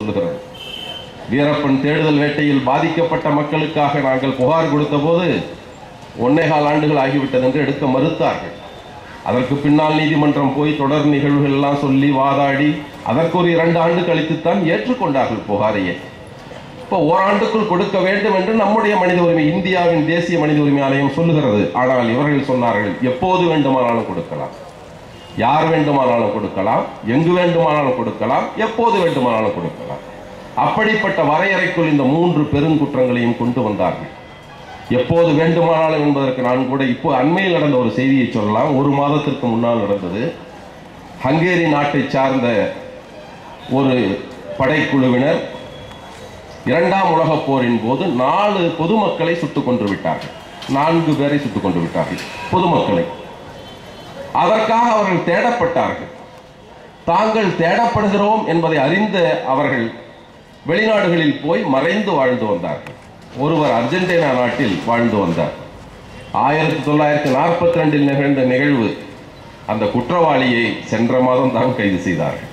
சொல்லுகிறது வீரப்பன் தேடுதல் வேட்டையில் பாதிக்கப்பட்ட மக்களுக்காக நாங்கள் புகார் கொடுத்த போது ஒன்னேகால் ஆண்டுகள் ஆகிவிட்டது என்று எடுக்க மறுத்தார்கள் அதற்கு பின்னால் நீதிமன்றம் போய் தொடர் நிகழ்வுகள் எல்லாம் சொல்லி வாதாடி அதற்கு ஒரு இரண்டு ஆண்டு கழித்துத்தான் ஏற்றுக்கொண்டார்கள் புகாரையே இப்போ ஓராண்டுக்குள் கொடுக்க வேண்டும் என்று நம்முடைய மனித உரிமை இந்தியாவின் தேசிய மனித உரிமை ஆணையம் சொல்லுகிறது ஆனால் இவர்கள் சொன்னார்கள் எப்போது வேண்டுமானாலும் கொடுக்கலாம் யார் வேண்டுமானாலும் கொடுக்கலாம் எங்கு வேண்டுமானாலும் கொடுக்கலாம் எப்போது வேண்டுமானாலும் கொடுக்கலாம் அப்படிப்பட்ட வரையறைக்குள் இந்த மூன்று பெருங்குற்றங்களையும் கொண்டு வந்தார்கள் எப்போது வேண்டுமானாலும் என்பதற்கு நான் கூட இப்போ அண்மையில் நடந்த ஒரு செய்தியை சொல்லலாம் ஒரு மாதத்திற்கு முன்னால் நடந்தது ஹங்கேரி நாட்டை சார்ந்த ஒரு படைக்குழுவினர் இரண்டாம் உலகப் போரின் போது நாலு பொதுமக்களை சுட்டுக் கொன்று விட்டார்கள் நான்கு பேரை சுட்டுக் கொண்டு விட்டார்கள் பொதுமக்களை அதற்காக அவர்கள் தேடப்பட்டார்கள் தாங்கள் தேடப்படுகிறோம் என்பதை அறிந்த அவர்கள் வெளிநாடுகளில் போய் மறைந்து வாழ்ந்து வந்தார்கள் ஒருவர் அர்ஜென்டினா நாட்டில் வாழ்ந்து வந்தார் ஆயிரத்தி தொள்ளாயிரத்தி நாற்பத்தி ரெண்டில் நிகழ்ந்த நிகழ்வு அந்த குற்றவாளியை சென்ற மாதம் தான் கைது செய்தார்கள்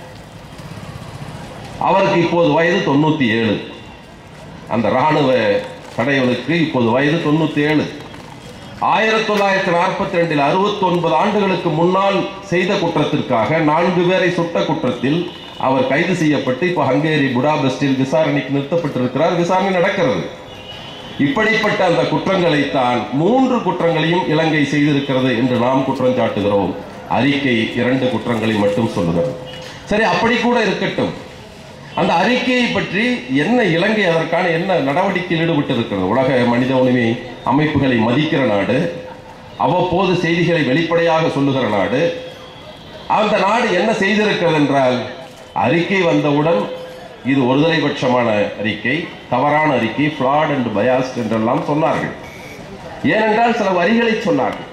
அவருக்கு இப்போது வயது தொண்ணூத்தி ஏழு அந்த ராணுவ படைகளுக்கு இப்போது வயது தொண்ணூத்தி ஏழு ஆயிரத்தி தொள்ளாயிரத்தி நாற்பத்தி ரெண்டில் அறுபத்தி ஒன்பது ஆண்டுகளுக்கு முன்னால் செய்த குற்றத்திற்காக நான்கு பேரை சுட்ட குற்றத்தில் அவர் கைது செய்யப்பட்டு இப்போ ஹங்கேரி புடாபெஸ்டில் விசாரணைக்கு நிறுத்தப்பட்டிருக்கிறார் விசாரணை நடக்கிறது இப்படிப்பட்ட அந்த குற்றங்களைத்தான் மூன்று குற்றங்களையும் இலங்கை செய்திருக்கிறது என்று நாம் குற்றம் சாட்டுகிறோம் அறிக்கை இரண்டு குற்றங்களை மட்டும் சொல்லுகிறது சரி அப்படி கூட இருக்கட்டும் அந்த அறிக்கையை பற்றி என்ன இலங்கை அதற்கான என்ன நடவடிக்கையில் ஈடுபட்டு இருக்கிறது உலக மனித உரிமை அமைப்புகளை மதிக்கிற நாடு அவ்வப்போது செய்திகளை வெளிப்படையாக சொல்லுகிற நாடு அந்த நாடு என்ன செய்திருக்கிறது என்றால் அறிக்கை வந்தவுடன் இது ஒருதலைபட்சமான அறிக்கை தவறான அறிக்கை ஃப்ராட் அண்ட் பயாஸ்ட் என்றெல்லாம் சொன்னார்கள் ஏனென்றால் சில வரிகளை சொன்னார்கள்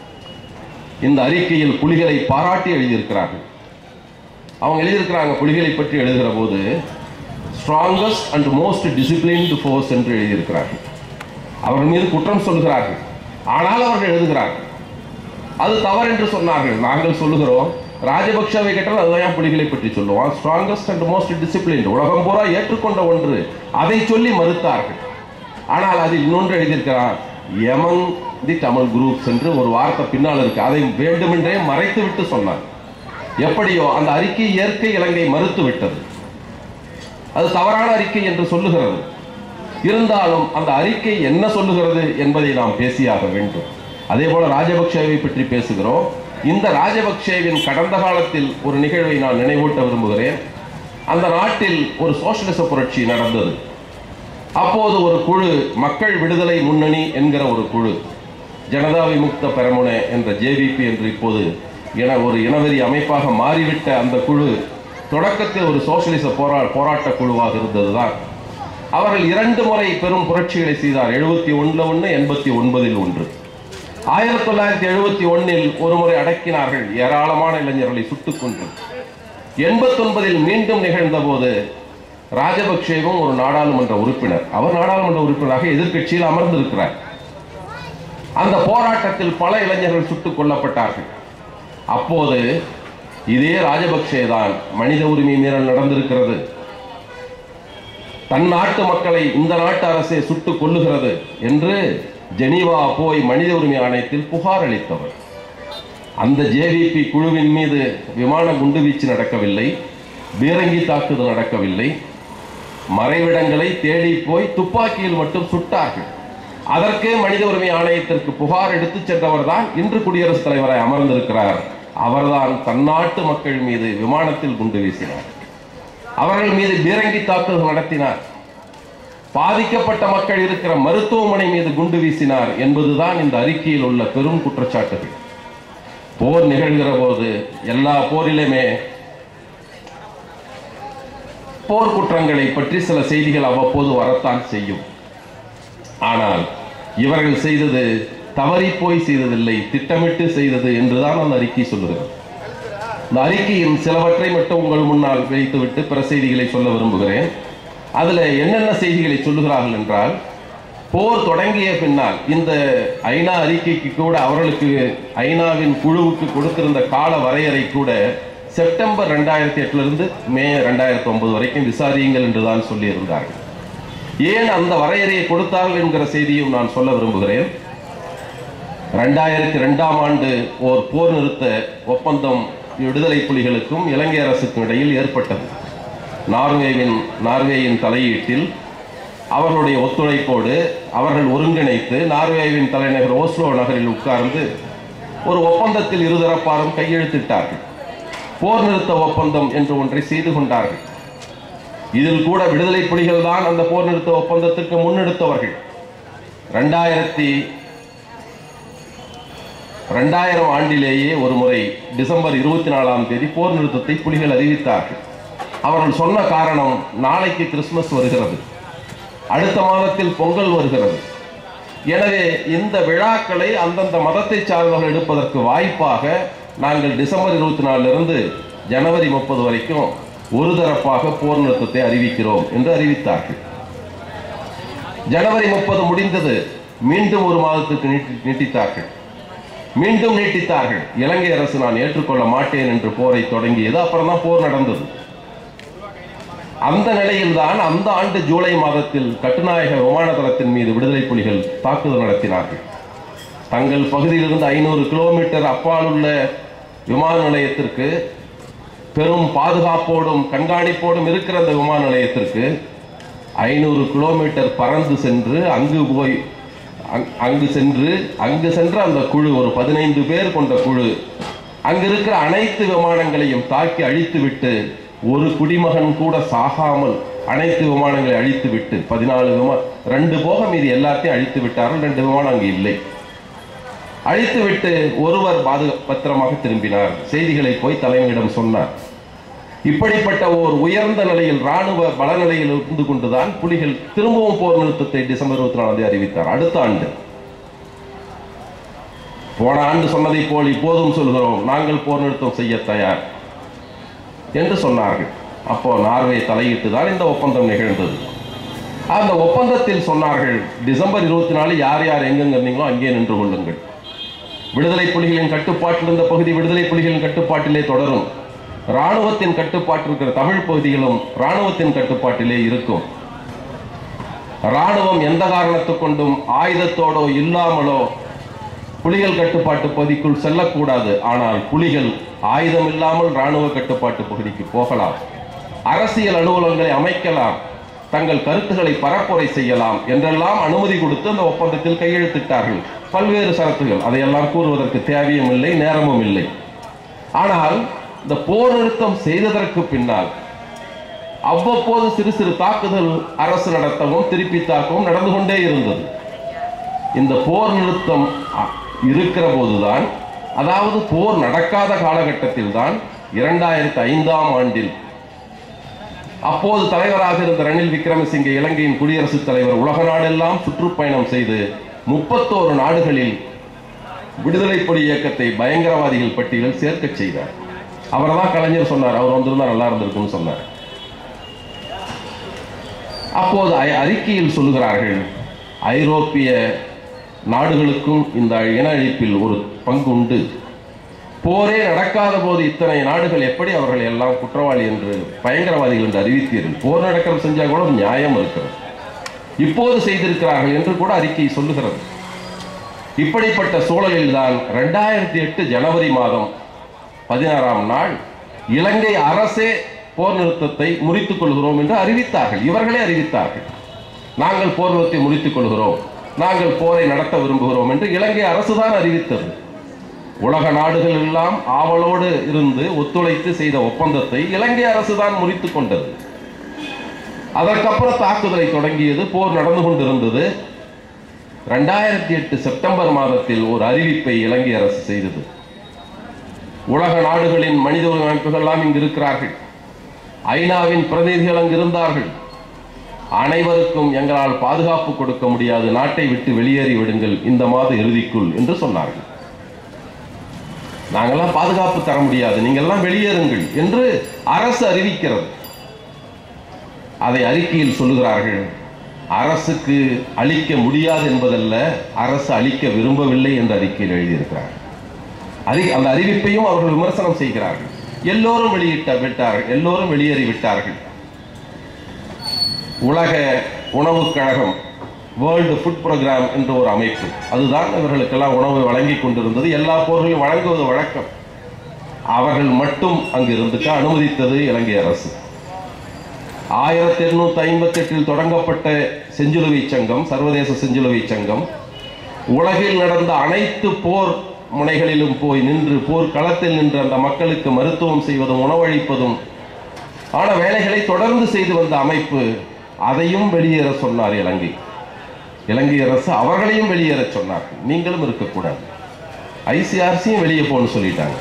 இந்த அறிக்கையில் புலிகளை பாராட்டி எழுதியிருக்கிறார்கள் அவங்க எழுதியிருக்கிறாங்க புலிகளை பற்றி எழுதுகிற போது strongest and most disciplined force என்று எழுதியிருக்கிறார்கள் அவர்கள் மீது குற்றம் சொல்கிறார்கள் ஆனால் அவர்கள் எழுதுகிறார்கள் அது தவறு என்று சொன்னார்கள் நாங்கள் சொல்லுகிறோம் ராஜபக்ஷவை கேட்டால் அதுதான் புலிகளை பற்றி சொல்லுவோம் ஸ்ட்ராங்கஸ்ட் அண்ட் மோஸ்ட் டிசிப்ளின் உலகம் பூரா ஏற்றுக்கொண்ட ஒன்று அதை சொல்லி மறுத்தார்கள் ஆனால் அதில் இன்னொன்று எழுதியிருக்கிறார் எமங் தி தமிழ் குரூப்ஸ் என்று ஒரு வார்த்தை பின்னால் இருக்கு அதை வேண்டுமென்றே மறைத்து விட்டு சொன்னார் எப்படியோ அந்த அறிக்கை இயற்கை இலங்கை மறுத்து விட்டது அது தவறான அறிக்கை என்று சொல்லுகிறது இருந்தாலும் அந்த அறிக்கை என்ன சொல்லுகிறது என்பதை நாம் பேசியாக வேண்டும் அதே போல ராஜபக்சேவை பற்றி பேசுகிறோம் இந்த ராஜபக்சேவின் கடந்த காலத்தில் ஒரு நிகழ்வை நான் நினைவூட்ட விரும்புகிறேன் அந்த நாட்டில் ஒரு சோசியலிச புரட்சி நடந்தது அப்போது ஒரு குழு மக்கள் விடுதலை முன்னணி என்கிற ஒரு குழு ஜனதா விமுக்த பெரமுன என்ற ஜேவிபி என்று இப்போது என ஒரு இனவெறி அமைப்பாக மாறிவிட்ட அந்த குழு தொடக்கத்தில் ஒரு சோசியலிச போரா போராட்ட குழுவாக இருந்ததுதான் அவர்கள் இரண்டு முறை பெரும் புரட்சிகளை செய்தார் எழுபத்தி ஒன்றில் ஒன்று எண்பத்தி ஒன்பதில் ஒன்று ஆயிரத்தி தொள்ளாயிரத்தி எழுபத்தி ஒன்னில் ஒரு முறை அடக்கினார்கள் ஏராளமான இளைஞர்களை சுட்டுக் கொன்று எண்பத்தொன்பதில் மீண்டும் நிகழ்ந்த போது ராஜபக்சேவும் ஒரு நாடாளுமன்ற உறுப்பினர் அவர் நாடாளுமன்ற உறுப்பினராக எதிர்க்கட்சியில் அமர்ந்திருக்கிறார் அந்த போராட்டத்தில் பல இளைஞர்கள் சுட்டுக் கொல்லப்பட்டார்கள் அப்போது இதே ராஜபக்சே தான் மனித உரிமை மீறல் நடந்திருக்கிறது தன் நாட்டு மக்களை இந்த நாட்டு அரசே சுட்டுக் கொல்லுகிறது என்று ஜெனீவா போய் மனித உரிமை ஆணையத்தில் புகார் அளித்தவர் அந்த ஜேவிபி குழுவின் மீது விமான குண்டுவீச்சு நடக்கவில்லை பீரங்கி தாக்குதல் நடக்கவில்லை மறைவிடங்களை தேடி போய் துப்பாக்கியில் மட்டும் சுட்டார்கள் அதற்கே மனித உரிமை ஆணையத்திற்கு புகார் எடுத்துச் சென்றவர் தான் இன்று குடியரசுத் தலைவராய் அமர்ந்திருக்கிறார் அவர்தான் தன்னாட்டு மக்கள் மீது விமானத்தில் குண்டு வீசினார் அவர்கள் மீது பீரங்கி தாக்குதல் நடத்தினார் பாதிக்கப்பட்ட மக்கள் இருக்கிற மருத்துவமனை மீது குண்டு வீசினார் என்பதுதான் இந்த அறிக்கையில் உள்ள பெரும் குற்றச்சாட்டுகள் போர் நிகழ்கிற போது எல்லா போரிலுமே போர் குற்றங்களை பற்றி சில செய்திகள் அவ்வப்போது வரத்தான் செய்யும் ஆனால் இவர்கள் செய்தது தவறி போய் செய்ததில்லை திட்டமிட்டு செய்தது என்றுதான் அந்த அறிக்கை சொல்லுகிறது இந்த அறிக்கையின் சிலவற்றை மட்டும் உங்கள் முன்னால் வைத்துவிட்டு பிற செய்திகளை சொல்ல விரும்புகிறேன் அதுல என்னென்ன செய்திகளை சொல்லுகிறார்கள் என்றால் போர் தொடங்கிய பின்னால் இந்த ஐநா அறிக்கைக்கு கூட அவர்களுக்கு ஐநாவின் குழுவுக்கு கொடுத்திருந்த கால வரையறை கூட செப்டம்பர் ரெண்டாயிரத்தி எட்டுல இருந்து மே ரெண்டாயிரத்தி ஒன்பது வரைக்கும் விசாரியுங்கள் என்றுதான் சொல்லியிருந்தார்கள் ஏன் அந்த வரையறையை கொடுத்தார்கள் என்கிற செய்தியும் நான் சொல்ல விரும்புகிறேன் ரெண்டாயிரத்தி ரெண்டாம் ஆண்டு ஓர் போர் நிறுத்த ஒப்பந்தம் விடுதலை புலிகளுக்கும் இலங்கை அரசுக்கும் இடையில் ஏற்பட்டது நார்வேவின் நார்வேயின் தலையீட்டில் அவர்களுடைய ஒத்துழைப்போடு அவர்கள் ஒருங்கிணைத்து நார்வேவின் தலைநகர் ஓஸ்லோ நகரில் உட்கார்ந்து ஒரு ஒப்பந்தத்தில் இருதரப்பாரும் கையெழுத்திட்டார்கள் போர் நிறுத்த ஒப்பந்தம் என்று ஒன்றை செய்து கொண்டார்கள் இதில் கூட விடுதலை புலிகள் தான் அந்த போர் நிறுத்த ஒப்பந்தத்திற்கு முன்னெடுத்தவர்கள் ரெண்டாயிரத்தி ரெண்டாயிரம் ஆண்டிலேயே ஒரு முறை டிசம்பர் இருபத்தி நாலாம் தேதி போர் நிறுத்தத்தை புலிகள் அறிவித்தார்கள் அவர்கள் சொன்ன காரணம் நாளைக்கு கிறிஸ்துமஸ் வருகிறது அடுத்த மாதத்தில் பொங்கல் வருகிறது எனவே இந்த விழாக்களை அந்தந்த மதத்தை சார்ந்தவர்கள் எடுப்பதற்கு வாய்ப்பாக நாங்கள் டிசம்பர் இருபத்தி நாலிலிருந்து ஜனவரி முப்பது வரைக்கும் ஒரு தரப்பாக போர் நிறுத்தத்தை அறிவிக்கிறோம் என்று அறிவித்தார்கள் ஜனவரி முப்பது முடிந்தது மீண்டும் ஒரு மாதத்துக்கு நீட்டி- நீட்டித்தார்கள் மீண்டும் நீட்டித்தார்கள் இலங்கை அரசு நான் ஏற்றுக்கொள்ள மாட்டேன் என்று போரை தொடங்கியது அப்புறம் தான் போர் நடந்தது அந்த நிலையில்தான் அந்த ஆண்டு ஜூலை மாதத்தில் கட்டுநாயக விமான தளத்தின் மீது விடுதலை புலிகள் தாக்குதல் நடத்தினார்கள் தங்கள் பகுதியிலிருந்து ஐநூறு கிலோமீட்டர் அப்பால் உள்ள விமான நிலையத்திற்கு பெரும் பாதுகாப்போடும் கண்காணிப்போடும் இருக்கிற அந்த விமான நிலையத்திற்கு ஐநூறு கிலோமீட்டர் பறந்து சென்று அங்கு போய் அங்- அங்கு சென்று அங்கு சென்ற அந்த குழு ஒரு பதினைந்து பேர் கொண்ட குழு அங்கு இருக்கிற அனைத்து விமானங்களையும் தாக்கி அழித்துவிட்டு ஒரு குடிமகன் கூட சாகாமல் அனைத்து விமானங்களை அழித்துவிட்டு பதினாலு விமான ரெண்டு போக மீதி எல்லாத்தையும் அழித்து விட்டார்கள் ரெண்டு விமானம் அங்கு இல்லை அழித்துவிட்டு ஒருவர் பாது பத்திரமாக திரும்பினார் செய்திகளை போய் தலைமையிடம் சொன்னார் இப்படிப்பட்ட ஓர் உயர்ந்த நிலையில் ராணுவ பல நிலையில் இருந்து கொண்டுதான் புலிகள் திரும்பவும் போர் நிறுத்தத்தை டிசம்பர் இருபத்தி நாலாம் தேதி அறிவித்தார் அடுத்த ஆண்டு போன ஆண்டு சொன்னதை போல் இப்போதும் சொல்கிறோம் நாங்கள் போர் நிறுத்தம் செய்ய தயார் என்று சொன்னார்கள் அப்போ நார்வே தலையிட்டு தான் இந்த ஒப்பந்தம் நிகழ்ந்தது அந்த ஒப்பந்தத்தில் சொன்னார்கள் டிசம்பர் இருபத்தி நாலு யார் யார் எங்கெங்க இருந்தீங்களோ அங்கே நின்று கொள்ளுங்கள் விடுதலை புலிகளின் கட்டுப்பாட்டில் இருந்த பகுதி விடுதலை புலிகளின் கட்டுப்பாட்டிலே தொடரும் ராணுவத்தின் கட்டுப்பாட்டில் இருக்கிற தமிழ் பகுதிகளும் ராணுவத்தின் கட்டுப்பாட்டிலே இருக்கும் ராணுவம் எந்த காரணத்துக் கொண்டும் ஆயுதத்தோடோ இல்லாமலோ புலிகள் கட்டுப்பாட்டு பகுதிக்குள் செல்லக்கூடாது ஆனால் புலிகள் ஆயுதம் இல்லாமல் ராணுவ கட்டுப்பாட்டு பகுதிக்கு போகலாம் அரசியல் அலுவலகங்களை அமைக்கலாம் தங்கள் கருத்துக்களை பரப்புரை செய்யலாம் என்றெல்லாம் அனுமதி கொடுத்து அந்த ஒப்பந்தத்தில் கையெழுத்திட்டார்கள் பல்வேறு சரத்துகள் அதையெல்லாம் கூறுவதற்கு தேவையும் இல்லை நேரமும் இல்லை ஆனால் இந்த போர் நிறுத்தம் செய்ததற்கு பின்னால் அவ்வப்போது சிறு சிறு தாக்குதல் அரசு நடத்தவும் திருப்பி தாக்கவும் நடந்து கொண்டே இருந்தது இந்த போர் நிறுத்தம் அ- இருக்கிற போதுதான் அதாவது போர் நடக்காத காலகட்டத்தில் தான் இரண்டாயிரத்தி ஐந்தாம் ஆண்டில் அப்போது தலைவராக இருந்த ரணில் விக்ரமசிங்கே இலங்கையின் குடியரசுத் தலைவர் உலக நாடெல்லாம் சுற்றுப்பயணம் செய்து முப்பத்தோரு நாடுகளில் விடுதலை புலி இயக்கத்தை பயங்கரவாதிகள் பட்டியலில் சேர்க்கச் செய்தார் அவர்தான் கலைஞர் சொன்னார் அவர் வந்திருந்தா நல்லா இருந்திருக்கும்னு சொன்னார் அப்போது ஐ- அறிக்கையில் சொல்லுகிறார்கள் ஐரோப்பிய நாடுகளுக்கும் இந்த இன அழிப்பில் ஒரு பங்கு உண்டு போரே நடக்காத போது இத்தனை நாடுகள் எப்படி அவர்கள் எல்லாம் குற்றவாளி என்று பயங்கரவாதிகள் என்று அறிவித்தீர்கள் போர் நடக்கிறது செஞ்சா கூட ஒரு நியாயம் இருக்கிறது இப்போது செய்திருக்கிறார்கள் என்று கூட அறிக்கை சொல்லுகிறது இப்படிப்பட்ட சூழலில் தான் ரெண்டாயிரத்தி எட்டு ஜனவரி மாதம் பதினாறாம் நாள் இலங்கை அரசே போர் நிறுத்தத்தை முறித்துக் கொள்கிறோம் என்று அறிவித்தார்கள் இவர்களே அறிவித்தார்கள் நாங்கள் போர் நிறுத்தத்தை முறித்துக் கொள்கிறோம் நாங்கள் போரை நடத்த விரும்புகிறோம் என்று இலங்கை அரசுதான் அறிவித்தது உலக நாடுகள் எல்லாம் ஆவலோடு இருந்து ஒத்துழைத்து செய்த ஒப்பந்தத்தை இலங்கை அரசுதான் முறித்துக் கொண்டது அதற்கப்புறம் தாக்குதலை தொடங்கியது போர் நடந்து கொண்டிருந்தது ரெண்டாயிரத்தி எட்டு செப்டம்பர் மாதத்தில் ஒரு அறிவிப்பை இலங்கை அரசு செய்தது உலக நாடுகளின் மனித உரிமை அமைப்புகள் எல்லாம் இங்கு இருக்கிறார்கள் ஐநாவின் பிரதிநிதிகள் அங்கு இருந்தார்கள் அனைவருக்கும் எங்களால் பாதுகாப்பு கொடுக்க முடியாது நாட்டை விட்டு வெளியேறி விடுங்கள் இந்த மாத இறுதிக்குள் என்று சொன்னார்கள் நாங்கெல்லாம் பாதுகாப்பு தர முடியாது நீங்கள் எல்லாம் வெளியேறுங்கள் என்று அரசு அறிவிக்கிறது அதை அறிக்கையில் சொல்லுகிறார்கள் அரசுக்கு அளிக்க முடியாது என்பதல்ல அரசு அளிக்க விரும்பவில்லை என்று அறிக்கையில் எழுதியிருக்கிறார்கள் அறி அந்த அறிவிப்பையும் அவர்கள் விமர்சனம் செய்கிறார்கள் எல்லோரும் வெளியிட்ட விட்டார்கள் எல்லோரும் வெளியேறி விட்டார்கள் உலக உணவுக் கழகம் வேர்ல்டு ஃபுட் ப்ரோக்ராம் என்ற ஒரு அமைப்பு அதுதான் இவர்களுக்கெல்லாம் உணவு வழங்கி கொண்டிருந்தது எல்லா போர்களையும் வழங்குவது வழக்கம் அவர்கள் மட்டும் அங்கு இருந்துக்க அனுமதித்தது இலங்கை அரசு ஆயிரத்தி எண்ணூத்தி ஐம்பத்தி எட்டில் தொடங்கப்பட்ட செஞ்சிலுவை சங்கம் சர்வதேச செஞ்சிலுவை சங்கம் உலகில் நடந்த அனைத்து போர் முனைகளிலும் போய் நின்று போர் களத்தில் நின்று அந்த மக்களுக்கு மருத்துவம் செய்வதும் உணவளிப்பதும் ஆன வேலைகளை தொடர்ந்து செய்து வந்த அமைப்பு அதையும் வெளியேற சொன்னார் இலங்கை இலங்கை அரசு அவர்களையும் வெளியேற சொன்னார் நீங்களும் இருக்கக்கூடாது ஐசிஆர்சியும் வெளியே போன்னு சொல்லிட்டாங்க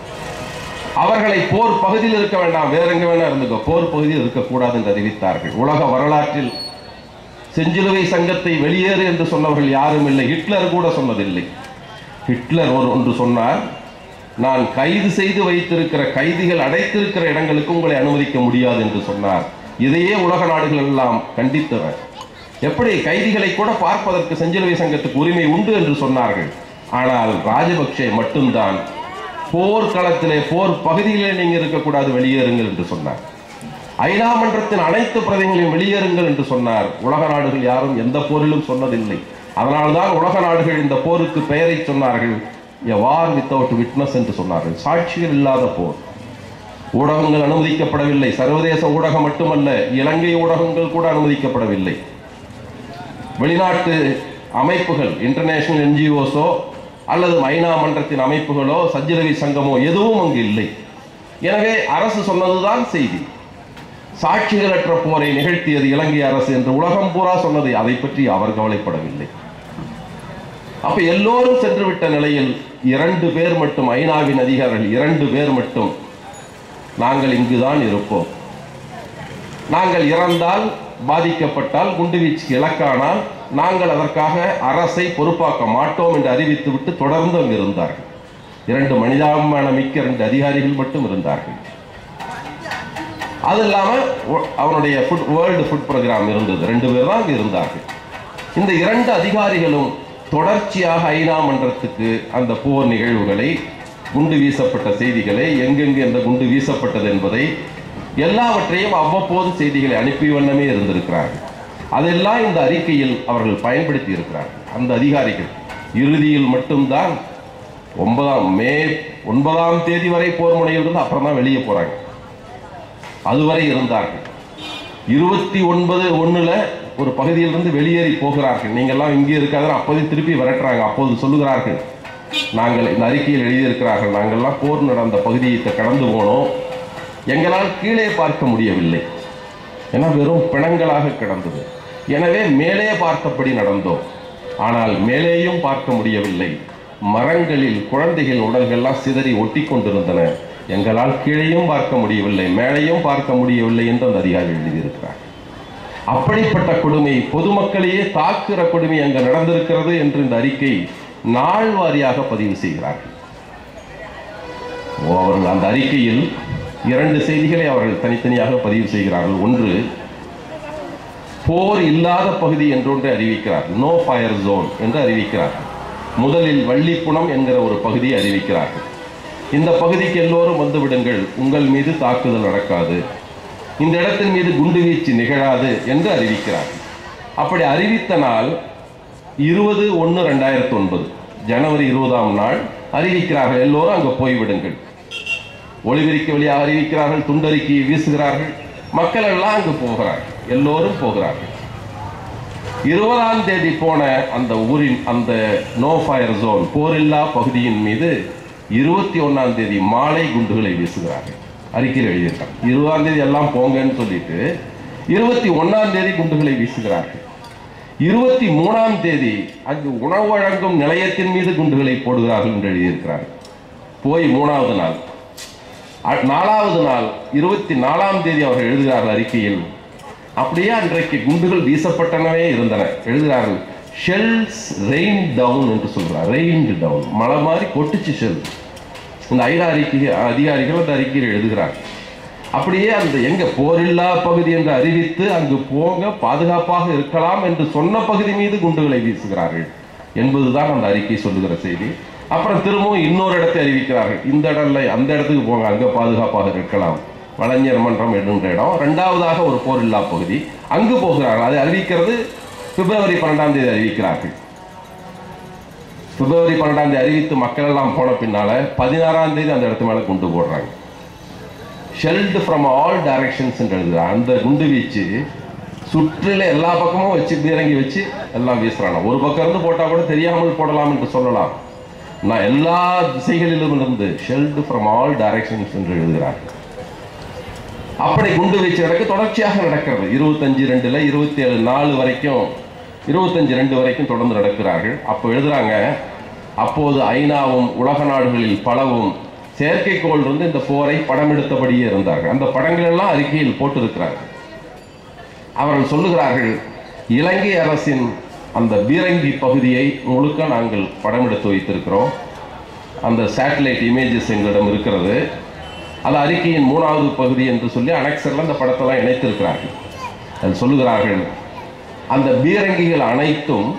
அவர்களை போர் பகுதியில் இருக்க வேண்டாம் வேற எங்க வேணா இருந்துக்கோ போர் பகுதியில் இருக்கக்கூடாது என்று அறிவித்தார்கள் உலக வரலாற்றில் செஞ்சிலுவை சங்கத்தை வெளியேறு என்று சொன்னவர்கள் யாரும் இல்லை ஹிட்லர் கூட சொன்னதில்லை ஹிட்லர் ஒரு ஒன்று சொன்னார் நான் கைது செய்து வைத்திருக்கிற கைதிகள் அடைத்திருக்கிற இடங்களுக்கு உங்களை அனுமதிக்க முடியாது என்று சொன்னார் இதையே உலக நாடுகள் எல்லாம் கண்டித்தவர் எப்படி கைதிகளை கூட பார்ப்பதற்கு செஞ்சிலுவை சங்கத்துக்கு உரிமை உண்டு என்று சொன்னார்கள் ஆனால் ராஜபக்சே மட்டும்தான் போர்க்களத்திலே போர் பகுதியிலே நீங்க இருக்கக்கூடாது வெளியேறுங்கள் என்று சொன்னார் ஐநா மன்றத்தின் அனைத்து பிரதிகளையும் வெளியேறுங்கள் என்று சொன்னார் உலக நாடுகள் யாரும் எந்த போரிலும் சொன்னதில்லை அதனால்தான் உலக நாடுகள் இந்த போருக்கு பெயரை சொன்னார்கள் எ வார் வித்தவுட் விட்னஸ் என்று சொன்னார்கள் சாட்சிகள் இல்லாத போர் ஊடகங்கள் அனுமதிக்கப்படவில்லை சர்வதேச ஊடகம் மட்டுமல்ல இலங்கை ஊடகங்கள் கூட அனுமதிக்கப்படவில்லை வெளிநாட்டு அமைப்புகள் இன்டர்நேஷனல் என்ஜிஓஸோ அல்லது ஐநா மன்றத்தின் அமைப்புகளோ சஞ்சலவி சங்கமோ எதுவும் அங்கு இல்லை எனவே அரசு சொன்னதுதான் செய்தி சாட்சிகளற்ற போரை நிகழ்த்தியது இலங்கை அரசு என்று உலகம் பூரா சொன்னது அதை பற்றி அவர் கவலைப்படவில்லை அப்ப எல்லோரும் சென்று விட்ட நிலையில் இரண்டு பேர் மட்டும் ஐநாவின் அதிகாரிகள் இரண்டு பேர் மட்டும் நாங்கள் இங்குதான் இருப்போம் நாங்கள் இறந்தால் பாதிக்கப்பட்டால் குண்டுவீச்சுக்கு இலக்கானால் நாங்கள் அதற்காக அரசை பொறுப்பாக்க மாட்டோம் என்று அறிவித்துவிட்டு தொடர்ந்து அங்கு இருந்தார்கள் இரண்டு மனிதாபிமான மிக்க இரண்டு அதிகாரிகள் மட்டும் இருந்தார்கள் அது இல்லாம ஒ- அவனுடைய ஃபுட் வேர்ல்டு ஃபுட் ப்ரோக்ராம் இருந்தது ரெண்டு பேர் தான் அங்கு இருந்தார்கள் இந்த இரண்டு அதிகாரிகளும் தொடர்ச்சியாக ஐநா மன்றத்துக்கு அந்த போர் நிகழ்வுகளை குண்டு வீசப்பட்ட செய்திகளை எங்கெங்கு எந்த குண்டு வீசப்பட்டது என்பதை எல்லாவற்றையும் அவ்வப்போது செய்திகளை அனுப்பி வண்ணமே இருந்திருக்கிறார்கள் அதெல்லாம் இந்த அறிக்கையில் அவர்கள் பயன்படுத்தி இருக்கிறார்கள் அந்த அதிகாரிகள் இறுதியில் மட்டும்தான் ஒன்பதாம் மே ஒன்பதாம் தேதி வரை போர் முனையில் இருந்து அப்புறம் தான் வெளியே போறாங்க அதுவரை இருந்தார்கள் இருபத்தி ஒன்பது ஒண்ணுல ஒரு பகுதியிலிருந்து வெளியேறி போகிறார்கள் நீங்கெல்லாம் இங்கே இருக்காத அப்போது திருப்பி விரட்டுறாங்க அப்போது சொல்லுகிறார்கள் நாங்கள் இந்த அறிக்கையில் எழுதியிருக்கிறார்கள் நாங்கள்லாம் போர் நடந்த பகுதியை கடந்து போனோம் எங்களால் கீழே பார்க்க முடியவில்லை ஏன்னா வெறும் பிணங்களாக கிடந்தது எனவே மேலே பார்த்தபடி நடந்தோம் ஆனால் மேலேயும் பார்க்க முடியவில்லை மரங்களில் குழந்தைகள் உடல்கள்லாம் சிதறி ஒட்டி கொண்டிருந்தன எங்களால் கீழேயும் பார்க்க முடியவில்லை மேலேயும் பார்க்க முடியவில்லை என்று அந்த அதிகாரி எழுதியிருக்கிறார் அப்படிப்பட்ட கொடுமை பொதுமக்களையே தாக்குகிற கொடுமை அங்கு நடந்திருக்கிறது என்று இந்த அறிக்கை நாள் வாரியாக பதிவு செய்கிறார்கள் ஓ, அவர்கள் அந்த அறிக்கையில் இரண்டு செய்திகளை அவர்கள் தனித்தனியாக பதிவு செய்கிறார்கள் ஒன்று போர் இல்லாத பகுதி என்றொன்று அறிவிக்கிறார்கள் நோ ஃபயர் ஜோன் என்று அறிவிக்கிறார்கள் முதலில் வள்ளிப்புணம் என்கிற ஒரு பகுதியை அறிவிக்கிறார்கள் இந்த பகுதிக்கு எல்லோரும் வந்து விடுங்கள் உங்கள் மீது தாக்குதல் நடக்காது இந்த இடத்தின் மீது குண்டுவீச்சு நிகழாது என்று அறிவிக்கிறார்கள் அப்படி அறிவித்த நாள் இருபது ஒன்று ரெண்டாயிரத்தி ஒன்பது ஜனவரி இருபதாம் நாள் அறிவிக்கிறார்கள் எல்லோரும் அங்கே போய்விடுங்கள் ஒளிபெருக்கி வழியாக அறிவிக்கிறார்கள் துண்டறிக்கையை வீசுகிறார்கள் மக்கள் எல்லாம் அங்கு போகிறார்கள் எல்லோரும் போகிறார்கள் இருபதாம் தேதி போன அந்த ஊரின் அந்த நோ ஃபயர் ஜோன் போரில்லா பகுதியின் மீது இருபத்தி ஒன்னாம் தேதி மாலை குண்டுகளை வீசுகிறார்கள் அறிக்கையில் எழுதியிருக்காங்க இருபதாம் தேதி எல்லாம் போங்கன்னு சொல்லிட்டு இருபத்தி ஒன்னாம் தேதி குண்டுகளை வீசுகிறார்கள் இருபத்தி மூணாம் தேதி அங்கு உணவு வழங்கும் நிலையத்தின் மீது குண்டுகளை போடுகிறார்கள் என்று எழுதியிருக்கிறார்கள் போய் மூணாவது நாள் அ- நாலாவது நாள் இருபத்தி நாலாம் தேதி அவர்கள் எழுதுகிறார்கள் அறிக்கையில் அப்படியே அன்றைக்கு குண்டுகள் வீசப்பட்டனவே இருந்தன எழுதுகிறார்கள் ஷெல்ஸ் ரெயின் டவுன் என்று சொல்றார் ரெயின்டு டவுன் மழை மாதிரி கொட்டுச்சு ஷெல் இந்த ஐநா அறிக்கை அதிகாரிகள் அந்த அறிக்கையில் எழுதுகிறார்கள் அப்படியே அந்த எங்க போரில்லா பகுதி என்று அறிவித்து அங்கு போங்க பாதுகாப்பாக இருக்கலாம் என்று சொன்ன பகுதி மீது குண்டுகளை வீசுகிறார்கள் என்பதுதான் அந்த அறிக்கை சொல்லுகிற செய்தி அப்புறம் திரும்பவும் இன்னொரு இடத்தை அறிவிக்கிறார்கள் இந்த இடம்ல அந்த இடத்துக்கு போங்க அங்க பாதுகாப்பாக இருக்கலாம் வளைஞர் மன்றம் என்கின்ற இடம் ரெண்டாவதாக ஒரு போரில்லா பகுதி அங்கு போகிறார்கள் அதை அறிவிக்கிறது பிப்ரவரி பன்னெண்டாம் தேதி அறிவிக்கிறார்கள் பிப்ரவரி பன்னெண்டாம் தேதி அறிவித்து மக்கள் எல்லாம் போன பின்னால பதினாறாம் தேதி அந்த இடத்து மேல குண்டு போடுறாங்க ஷெல்டு ஃப்ரம் ஆல் டைரக்ஷன்ஸ் எழுதுறாங்க அந்த குண்டு வீச்சு சுற்றில எல்லா பக்கமும் வச்சு பீரங்கி வச்சு எல்லாம் வீசுறாங்க ஒரு பக்கம் இருந்து போட்டா கூட தெரியாமல் போடலாம் என்று சொல்லலாம் நான் எல்லா திசைகளிலும் இருந்து ஷெல்டு ஃப்ரம் ஆல் டைரக்ஷன்ஸ் என்று எழுதுகிறார் அப்படி குண்டு வீச்சு நடக்க தொடர்ச்சியாக நடக்கிறது இருபத்தஞ்சு ரெண்டுல இருபத்தி ஏழு நாலு வரைக்கும் இருபத்தஞ்சு ரெண்டு வரைக்கும் தொடர்ந்து நடக்கிறார்கள் அப்போ எழுதுறாங்க அப்போது ஐநாவும் உலக நாடுகளில் பலவும் செயற்கைக்கோள் இருந்து இந்த போரை படம் எடுத்தபடியே இருந்தார்கள் அந்த படங்கள் எல்லாம் அறிக்கையில் போட்டிருக்கிறார்கள் அவர்கள் சொல்லுகிறார்கள் இலங்கை அரசின் அந்த பீரங்கி பகுதியை முழுக்க நாங்கள் படம் எடுத்து வைத்திருக்கிறோம் அந்த சேட்டலைட் இமேஜஸ் எங்களிடம் இருக்கிறது அது அறிக்கையின் மூணாவது பகுதி என்று சொல்லி அனெக்சர்ல அந்த படத்தெல்லாம் இணைத்திருக்கிறார்கள் அது சொல்லுகிறார்கள் அந்த பீரங்கிகள் அனைத்தும்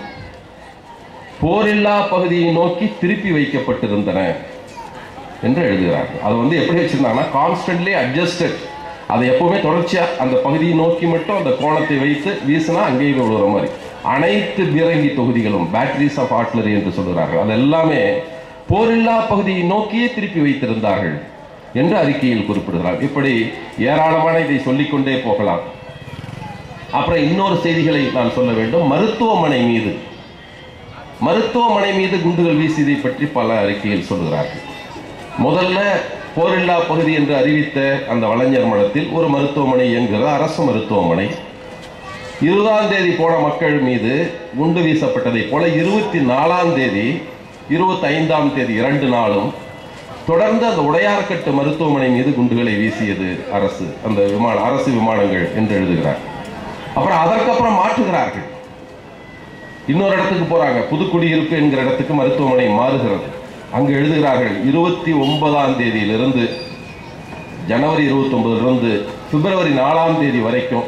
போரில்லா பகுதியை நோக்கி திருப்பி வைக்கப்பட்டிருந்தன என்று எழுதுகிறார்கள் அது வந்து எப்படி வச்சிருந்தாங்கன்னா கான்ஸ்டன்ட்லி அட்ஜஸ்டட் அதை எப்பவுமே தொடர்ச்சியா அந்த பகுதியை நோக்கி மட்டும் அந்த கோணத்தை வைத்து வீசினா அங்கேயே விழுகிற மாதிரி அனைத்து பீரங்கி தொகுதிகளும் பேட்டரிஸ் ஆஃப் ஆர்ட்லரி என்று சொல்கிறார்கள் அது எல்லாமே போரில்லா பகுதியை நோக்கியே திருப்பி வைத்திருந்தார்கள் என்று அறிக்கையில் குறிப்பிடுகிறார் இப்படி ஏராளமான இதை சொல்லிக்கொண்டே போகலாம் அப்புறம் இன்னொரு செய்திகளை நான் சொல்ல வேண்டும் மருத்துவமனை மீது மருத்துவமனை மீது குண்டுகள் வீசியதை பற்றி பல அறிக்கையில் சொல்கிறார்கள் முதல்ல போரில்லா பகுதி என்று அறிவித்த அந்த வளைஞர் மடத்தில் ஒரு மருத்துவமனை இயங்குகிறது அரசு மருத்துவமனை இருபதாம் தேதி போன மக்கள் மீது குண்டு வீசப்பட்டதை போல இருபத்தி நாலாம் தேதி இருபத்தி ஐந்தாம் தேதி இரண்டு நாளும் தொடர்ந்து அந்த உடையார்கட்டு மருத்துவமனை மீது குண்டுகளை வீசியது அரசு அந்த விமான அரசு விமானங்கள் என்று எழுதுகிறார் அப்புறம் அதற்கப்புறம் மாற்றுகிறார்கள் இன்னொரு இடத்துக்கு போறாங்க புதுக்குடியிருப்பு என்கிற இடத்துக்கு மருத்துவமனை மாறுகிறது அங்கு எழுதுகிறார்கள் இருபத்தி ஒன்பதாம் தேதியிலிருந்து ஜனவரி இருபத்தி ஒன்பதுலேருந்து பிப்ரவரி நாலாம் தேதி வரைக்கும்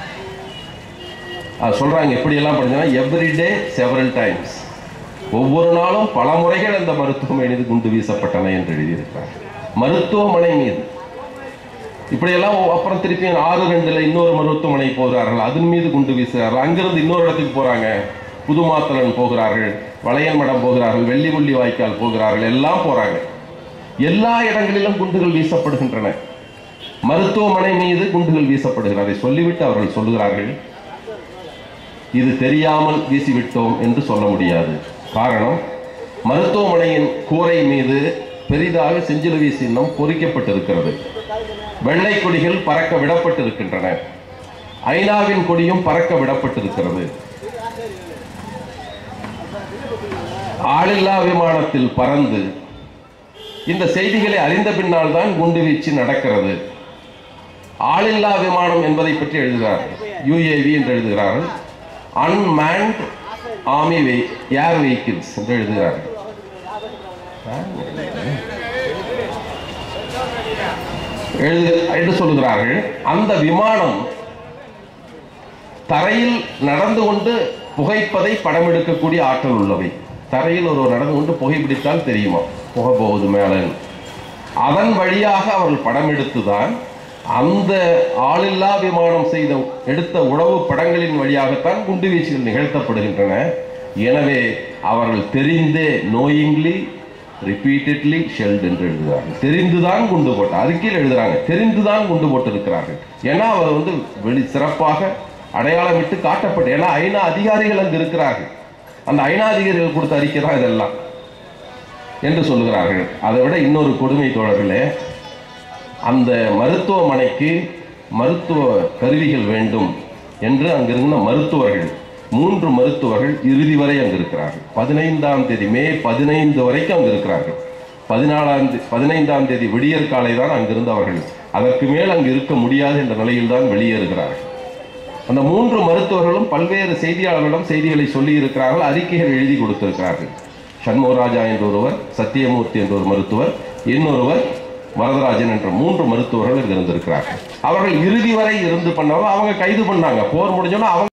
அது சொல்றாங்க எப்படியெல்லாம் படிச்சா எவ்ரிடே செவரல் டைம்ஸ் ஒவ்வொரு நாளும் பல முறைகள் அந்த மருத்துவமனை மீது குண்டு வீசப்பட்டன என்று எழுதியிருக்கிறார் மருத்துவமனை மீது இப்படியெல்லாம் அப்புறம் திருப்பி ஆறு ரெண்டுல இன்னொரு மருத்துவமனை போகிறார்கள் அதன் மீது குண்டு வீசுகிறார்கள் அங்கிருந்து இன்னொரு இடத்துக்கு போறாங்க புதுமாத்தலன் போகிறார்கள் வளையல் மடம் போகிறார்கள் வெள்ளிமுள்ளி வாய்க்கால் போகிறார்கள் எல்லாம் போறாங்க எல்லா இடங்களிலும் குண்டுகள் வீசப்படுகின்றன மருத்துவமனை மீது குண்டுகள் வீசப்படுகிறது அதை சொல்லிவிட்டு அவர்கள் சொல்லுகிறார்கள் இது தெரியாமல் வீசிவிட்டோம் என்று சொல்ல முடியாது காரணம் மருத்துவமனையின் கூரை மீது பெரிதாக செஞ்சிலுவி சின்னம் பொறிக்கப்பட்டிருக்கிறது வெள்ளை கொடிகள் பறக்க விடப்பட்டிருக்கின்றன ஐநாவின் கொடியும் பறக்க விடப்பட்டிருக்கிறது ஆளில்லா விமானத்தில் பறந்து இந்த செய்திகளை அறிந்த பின்னால் தான் குண்டுவீச்சு நடக்கிறது ஆளில்லா விமானம் என்பதை பற்றி எழுதுகிறார்கள் யுஏவி என்று எழுதுகிறார்கள் அன்மேன்ட் ஆர்மி ஏர் வெஹிக்கிள்ஸ் என்று எழுதுகிறார்கள் எழுது என்று சொல்லுகிறார்கள் அந்த விமானம் தரையில் நடந்து கொண்டு புகைப்பதை படம் எடுக்கக்கூடிய ஆற்றல் உள்ளவை தரையில் ஒருவர் நடந்து கொண்டு புகைப்பிடித்தால் தெரியுமா புகை போகுது மேலே அதன் வழியாக அவர்கள் படம் எடுத்துதான் அந்த ஆளில்லா விமானம் செய்த எடுத்த உளவு படங்களின் வழியாகத்தான் குண்டுவீச்சுகள் நிகழ்த்தப்படுகின்றன எனவே அவர்கள் தெரிந்தே நோயிங்லி ரிப்பீட்டட்லி ஷெல்ட் என்று எழுதுகிறார்கள் தெரிந்துதான் குண்டு போட்ட அறிக்கையில் எழுதுறாங்க தெரிந்துதான் குண்டு போட்டிருக்கிறார்கள் ஏன்னா அவர் வந்து வெளி சிறப்பாக அடையாளமிட்டு காட்டப்பட்டு ஏன்னா ஐநா அதிகாரிகள் அங்கு இருக்கிறார்கள் அந்த ஐநா அதிகாரிகள் கொடுத்த அறிக்கை தான் இதெல்லாம் என்று சொல்லுகிறார்கள் அதை விட இன்னொரு கொடுமை தோழர்களே அந்த மருத்துவமனைக்கு மருத்துவ கருவிகள் வேண்டும் என்று அங்கிருந்த மருத்துவர்கள் மூன்று மருத்துவர்கள் இறுதி வரை அங்கு இருக்கிறார்கள் பதினைந்தாம் தேதி மே பதினைந்து வரைக்கும் அங்கு இருக்கிறார்கள் பதினாலாம் தே- பதினைந்தாம் தேதி விடியற் காலை தான் அங்கிருந்து அவர்கள் அதற்கு மேல் அங்கு இருக்க முடியாது என்ற நிலையில் தான் வெளியேறுகிறார்கள் அந்த மூன்று மருத்துவர்களும் பல்வேறு செய்தியாளர்களிடம் செய்திகளை சொல்லி இருக்கிறார்கள் அறிக்கைகள் எழுதி கொடுத்திருக்கிறார்கள் சண்முகராஜா என்ற ஒருவர் சத்தியமூர்த்தி என்ற ஒரு மருத்துவர் இன்னொருவர் வரதராஜன் என்ற மூன்று மருத்துவர்கள் இங்க இருந்திருக்கிறார்கள் அவர்கள் இறுதி வரை இருந்து பண்ணவங்க அவங்க கைது பண்ணாங்க போர் முடிஞ்சோன்னா அவங்க